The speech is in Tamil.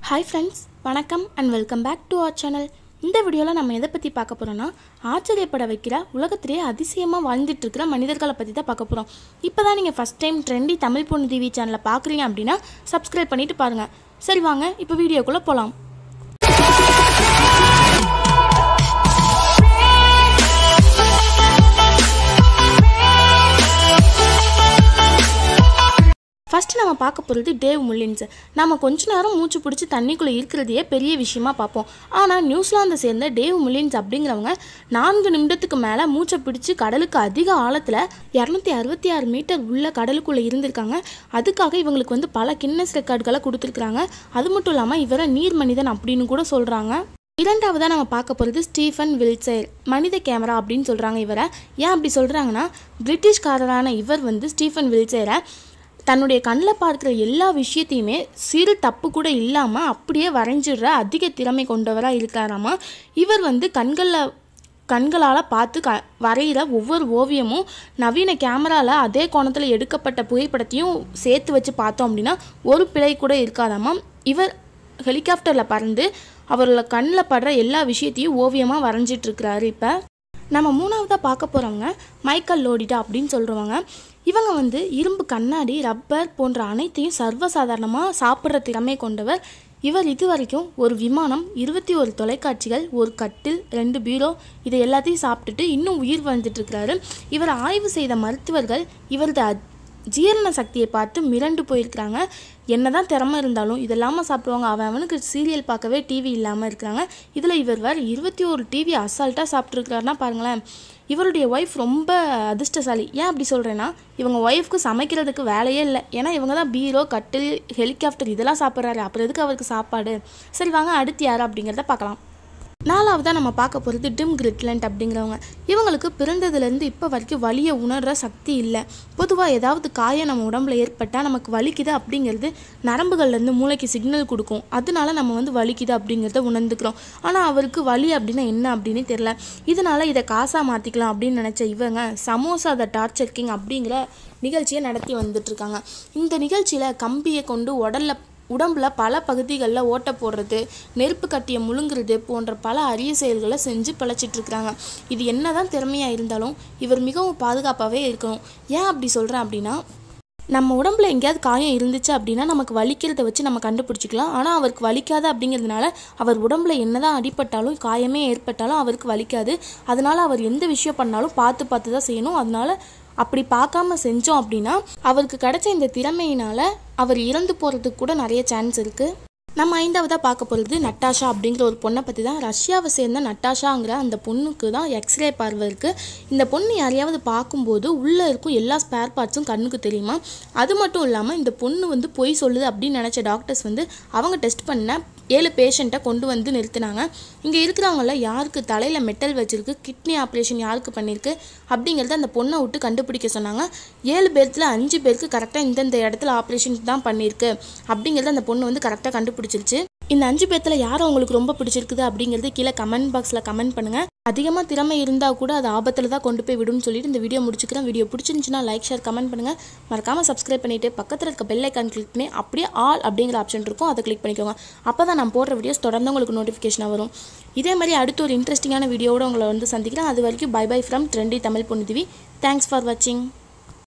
ஹாய் ஃப்ரெண்ட்ஸ் வணக்கம் and welcome back to our channel இந்த வீடியோவில் நம்ம எதை பற்றி பார்க்க போகிறோம்னா ஆச்சரியப்பட வைக்கிற உலகத்திலேயே அதிசயமாக வாழ்ந்துட்டு இருக்கிற மனிதர்களை பற்றி தான் பார்க்க போகிறோம் இப்போ தான் நீங்கள் ஃபஸ்ட் டைம் ட்ரெண்டி தமிழ் பொண்ணு டிவி சேனலை பார்க்குறீங்க அப்படின்னா சப்ஸ்கிரைப் பண்ணிட்டு பாருங்கள் சரி வாங்க இப்போ வீடியோக்குள்ளே போகலாம் ஃபஸ்ட்டு நம்ம பார்க்க போகிறது டேவ் முல்லின்ஸ் நம்ம கொஞ்ச நேரம் மூச்சு பிடிச்சி தண்ணிக்குள்ளே இருக்கிறதையே பெரிய விஷயமா பார்ப்போம் ஆனால் நியூசிலாந்தை சேர்ந்த டேவ் முல்லின்ஸ் அப்படிங்கிறவங்க நான்கு நிமிடத்துக்கு மேலே மூச்சை பிடிச்சி கடலுக்கு அதிக ஆழத்தில் இரநூத்தி அறுபத்தி ஆறு மீட்டர் உள்ள கடலுக்குள்ளே இருந்திருக்காங்க அதுக்காக இவங்களுக்கு வந்து பல கின்னஸ் ரெக்கார்டுகளை கொடுத்துருக்குறாங்க அது மட்டும் இல்லாமல் இவரை நீர் மனிதன் அப்படின்னு கூட சொல்கிறாங்க இரண்டாவதாக நம்ம பார்க்க போகிறது ஸ்டீஃபன் வில்சேர் மனித கேமரா அப்படின்னு சொல்கிறாங்க இவரை ஏன் அப்படி சொல்கிறாங்கன்னா பிரிட்டிஷ்காரரான இவர் வந்து ஸ்டீஃபன் வில்சேரை தன்னுடைய கண்ணில் பார்க்குற எல்லா விஷயத்தையுமே சிறு தப்பு கூட இல்லாமல் அப்படியே வரைஞ்சிடுற அதிக திறமை கொண்டவராக இருக்காராமா இவர் வந்து கண்களில் கண்களால் பார்த்து க வரைகிற ஒவ்வொரு ஓவியமும் நவீன கேமராவில் அதே கோணத்தில் எடுக்கப்பட்ட புகைப்படத்தையும் சேர்த்து வச்சு பார்த்தோம் அப்படின்னா ஒரு பிழை கூட இருக்காதாமா இவர் ஹெலிகாப்டரில் பறந்து அவரோட கண்ணில் படுற எல்லா விஷயத்தையும் ஓவியமாக வரைஞ்சிட்ருக்கிறாரு இப்போ நம்ம மூணாவதாக பார்க்க போகிறவங்க மைக்கேல் லோடிட்டா அப்படின்னு சொல்கிறவங்க இவங்க வந்து இரும்பு கண்ணாடி ரப்பர் போன்ற அனைத்தையும் சர்வசாதாரணமாக சாப்பிட்ற திறமை கொண்டவர் இவர் இது வரைக்கும் ஒரு விமானம் இருபத்தி ஒரு தொலைக்காட்சிகள் ஒரு கட்டில் ரெண்டு பீரோ இதை எல்லாத்தையும் சாப்பிட்டுட்டு இன்னும் உயிர் வாழ்ந்துட்டு இருக்கிறாரு இவர் ஆய்வு செய்த மருத்துவர்கள் இவரது அத்- ஜீரண சக்தியை பார்த்து மிரண்டு போயிருக்கிறாங்க என்னதான் திறமை இருந்தாலும் இதெல்லாமல் சாப்பிடுவாங்க அவன் அவனுக்கு சீரியல் பார்க்கவே டிவி இல்லாமல் இருக்கிறாங்க இதில் இவர் வேறு இருபத்தி ஒரு டிவி அசால்ட்டாக சாப்பிட்ருக்கிறாருன்னா பாருங்களேன் இவருடைய ஒய்ஃப் ரொம்ப அதிர்ஷ்டசாலி ஏன் அப்படி சொல்கிறேன்னா இவங்க ஒய்ஃப்க்கு சமைக்கிறதுக்கு வேலையே இல்லை ஏன்னா இவங்க தான் பீரோ கட்டில் ஹெலிகாப்டர் இதெல்லாம் சாப்பிட்றாரு அப்புறம் எதுக்கு அவருக்கு சாப்பாடு சரி வாங்க அடுத்து யார் அப்படிங்கிறத பார்க்கலாம் நாலாவதாக நம்ம பார்க்க போகிறது டிம் கிரிட்லண்ட் அப்படிங்கிறவங்க இவங்களுக்கு பிறந்ததுலேருந்து இப்போ வரைக்கும் வலியை உணர்கிற சக்தி இல்லை பொதுவாக ஏதாவது காயம் நம்ம உடம்புல ஏற்பட்டால் நமக்கு வலிக்குது அப்படிங்கிறது நரம்புகள்லேருந்து மூளைக்கு சிக்னல் கொடுக்கும் அதனால நம்ம வந்து வலிக்குது அப்படிங்கிறத உணர்ந்துக்கிறோம் ஆனால் அவருக்கு வலி அப்படின்னா என்ன அப்படின்னு தெரியல இதனால இதை காசாக மாற்றிக்கலாம் அப்படின்னு நினச்ச இவங்க சமோசா த டார்ச்சர் கிங் அப்படிங்கிற நிகழ்ச்சியை நடத்தி வந்துட்டுருக்காங்க இந்த நிகழ்ச்சியில் கம்பியை கொண்டு உடல்ல உடம்புல பல பகுதிகளில் ஓட்டை போடுறது நெருப்பு கட்டியை முழுங்குறது போன்ற பல அரிய செயல்களை செஞ்சு பிழைச்சிட்டு இருக்கிறாங்க இது என்னதான் திறமையாக இருந்தாலும் இவர் மிகவும் பாதுகாப்பாகவே இருக்கணும் ஏன் அப்படி சொல்கிறேன் அப்படின்னா நம்ம உடம்புல எங்கேயாவது காயம் இருந்துச்சு அப்படின்னா நமக்கு வலிக்கிறத வச்சு நம்ம கண்டுபிடிச்சிக்கலாம் ஆனால் அவருக்கு வலிக்காது அப்படிங்கிறதுனால அவர் உடம்புல என்னதான் அடிபட்டாலும் காயமே ஏற்பட்டாலும் அவருக்கு வலிக்காது அதனால அவர் எந்த விஷயம் பண்ணாலும் பார்த்து பார்த்து தான் செய்யணும் அதனால அப்படி பார்க்காம செஞ்சோம் அப்படின்னா அவருக்கு கிடைச்ச இந்த திறமையினால அவர் இறந்து போகிறதுக்கு கூட நிறைய சான்ஸ் இருக்குது நம்ம ஐந்தாவதாக பார்க்க போகிறது நட்டாஷா அப்படிங்கிற ஒரு பொண்ணை பற்றி தான் ரஷ்யாவை சேர்ந்த நட்டாஷாங்கிற அந்த பொண்ணுக்கு தான் எக்ஸ்ரே பார்வை இருக்குது இந்த பொண்ணு யாரையாவது பார்க்கும்போது உள்ளே இருக்கும் எல்லா ஸ்பேர் பார்ட்ஸும் கண்ணுக்கு தெரியுமா அது மட்டும் இல்லாமல் இந்த பொண்ணு வந்து பொய் சொல்லுது அப்படின்னு நினச்ச டாக்டர்ஸ் வந்து அவங்க டெஸ்ட் பண்ண ஏழு பேஷண்ட்டை கொண்டு வந்து நிறுத்தினாங்க இங்கே இருக்கிறவங்கள யாருக்கு தலையில் மெட்டல் வச்சிருக்கு கிட்னி ஆப்ரேஷன் யாருக்கு பண்ணியிருக்கு அப்படிங்கிறத அந்த பொண்ணை விட்டு கண்டுபிடிக்க சொன்னாங்க ஏழு பேர்த்தில் அஞ்சு பேருக்கு கரெக்டாக இந்தந்த இடத்துல ஆப்ரேஷன் தான் பண்ணியிருக்கு அப்படிங்கிறத அந்த பொண்ணு வந்து கரெக்டாக கண்டுபிடிச்சிருச்சு இந்த அஞ்சு பேர்த்தில் யார் உங்களுக்கு ரொம்ப பிடிச்சிருக்குது அப்படிங்கிறது கீழே கமெண்ட் பாக்ஸில் கமெண்ட் பண்ணுங்கள் அதிகமாக திறமை இருந்தால் கூட அது ஆபத்தில் தான் கொண்டு போய் விடும்னு சொல்லிட்டு இந்த வீடியோ முடிச்சுக்கிறேன் வீடியோ பிடிச்சிருந்துச்சுன்னா லைக் ஷேர் கமெண்ட் பண்ணுங்கள் மறக்காமல் சப்ஸ்கிரைப் பண்ணிவிட்டு பக்கத்தில் இருக்க பெல் ஐக்கான் கிளிக் பண்ணி அப்படியே ஆல் அப்படிங்கிற ஆப்ஷன் இருக்கும் அதை கிளிக் பண்ணிக்கோங்க அப்போ தான் நான் போடுற வீடியோஸ் தொடர்ந்து உங்களுக்கு நோட்டிஃபிகேஷனாக வரும் இதே மாதிரி அடுத்து ஒரு இன்ட்ரெஸ்டிங்கான வீடியோவோட உங்களை வந்து சந்திக்கிறேன் அது வரைக்கும் bye bye from trendy Tamil பொண்ணு டிவி தேங்க்ஸ் ஃபார் வாட்சிங்